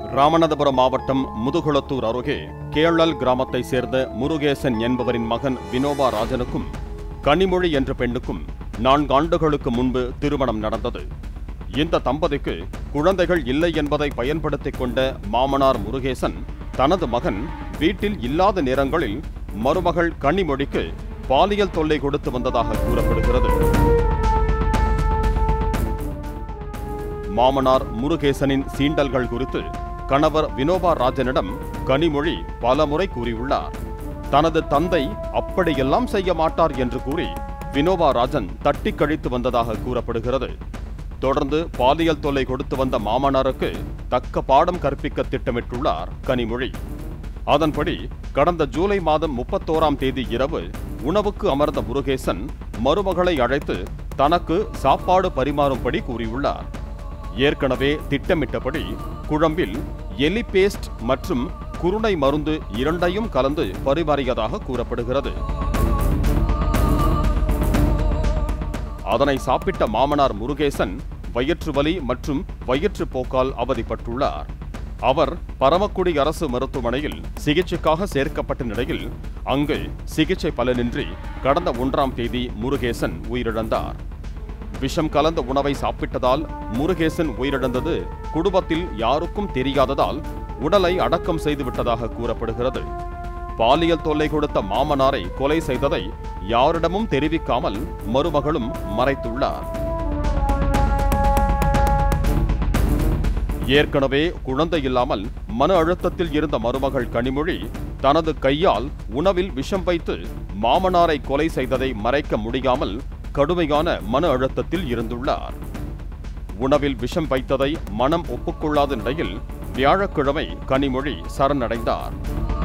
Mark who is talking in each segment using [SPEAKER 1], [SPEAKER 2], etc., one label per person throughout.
[SPEAKER 1] ராமநாதபுரம் மாவட்டம் முதுகுளத்தூர் அருகே கேளல் கிராமத்தை சேர்ந்த முருகேசன் என்பவரின் மகன் வினோபா ராஜனுக்கும் கனிமொழி என்ற பெண்ணுக்கும் நான்கு ஆண்டுகளுக்கு முன்பு திருமணம் நடந்தது இந்த தம்பதிக்கு குழந்தைகள் இல்லை என்பதை பயன்படுத்திக் கொண்ட மாமனார் முருகேசன் தனது மகன் வீட்டில் இல்லாத நேரங்களில் மருமகள் கனிமொழிக்கு பாலியல் தொல்லை கொடுத்து வந்ததாக கூறப்படுகிறது மாமனார் முருகேசனின் சீண்டல்கள் குறித்து கணவர் வினோபா ராஜனிடம் கனிமொழி பலமுறை கூறியுள்ளார் தனது தந்தை அப்படியெல்லாம் செய்ய மாட்டார் என்று கூறி வினோபா ராஜன் தட்டி கழித்து வந்ததாக கூறப்படுகிறது தொடர்ந்து பாலியல் தொல்லை கொடுத்து வந்த மாமனாருக்கு தக்க பாடம் கற்பிக்க திட்டமிட்டுள்ளார் கனிமொழி அதன்படி கடந்த ஜூலை மாதம் முப்பத்தோராம் தேதி இரவு உணவுக்கு அமர்ந்த முருகேசன் மருமகளை அழைத்து தனக்கு சாப்பாடு பரிமாறும்படி கூறியுள்ளார் ஏற்கனவே திட்டமிட்டபடி குழம்பில் எலி பேஸ்ட் மற்றும் குருணை மருந்து இரண்டையும் கலந்து பரிமாறியதாக கூறப்படுகிறது அதனை சாப்பிட்ட மாமனார் முருகேசன் வயிற்று வலி மற்றும் வயிற்றுப் போக்கால் அவதிப்பட்டுள்ளார் அவர் பரமக்குடி அரசு மருத்துவமனையில் சிகிச்சைக்காக சேர்க்கப்பட்ட நிலையில் அங்கு சிகிச்சை பலனின்றி கடந்த ஒன்றாம் தேதி முருகேசன் உயிரிழந்தார் விஷம் கலந்த உணவை சாப்பிட்டதால் முருகேசன் உயிரிழந்தது குடும்பத்தில் யாருக்கும் தெரியாததால் உடலை அடக்கம் செய்துவிட்டதாக கூறப்படுகிறது பாலியல் தொல்லை கொடுத்த மாமனாரை கொலை செய்ததை யாரிடமும் தெரிவிக்காமல் மருமகளும் மறைத்துள்ளார் ஏற்கனவே குழந்தை இல்லாமல் மன அழுத்தத்தில் இருந்த மருமகள் கனிமொழி தனது கையால் உணவில் விஷம் வைத்து மாமனாரை கொலை செய்ததை மறைக்க முடியாமல் கடுமையான மன அழுத்தத்தில் இருந்துள்ளார் உணவில் விஷம் வைத்ததை மனம் ஒப்புக்கொள்ளாத நிலையில் வியாழக்கிழமை கனிமொழி சரணடைந்தார்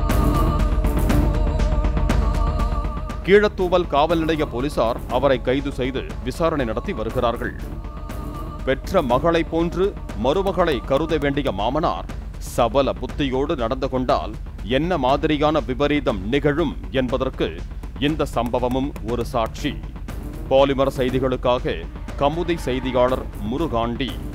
[SPEAKER 1] கீழத்தூவல் காவல் நிலைய போலீசார் அவரை கைது செய்து விசாரணை நடத்தி வருகிறார்கள் பெற்ற மகளை போன்று மருமகளை கருத வேண்டிய மாமனார் சபல புத்தியோடு நடந்து கொண்டால் என்ன மாதிரியான விபரீதம் நிகழும் என்பதற்கு இந்த சம்பவமும் ஒரு சாட்சி பாலிமர் செய்திகளுக்காக கமுதி செய்தியாளர் முருகாண்டி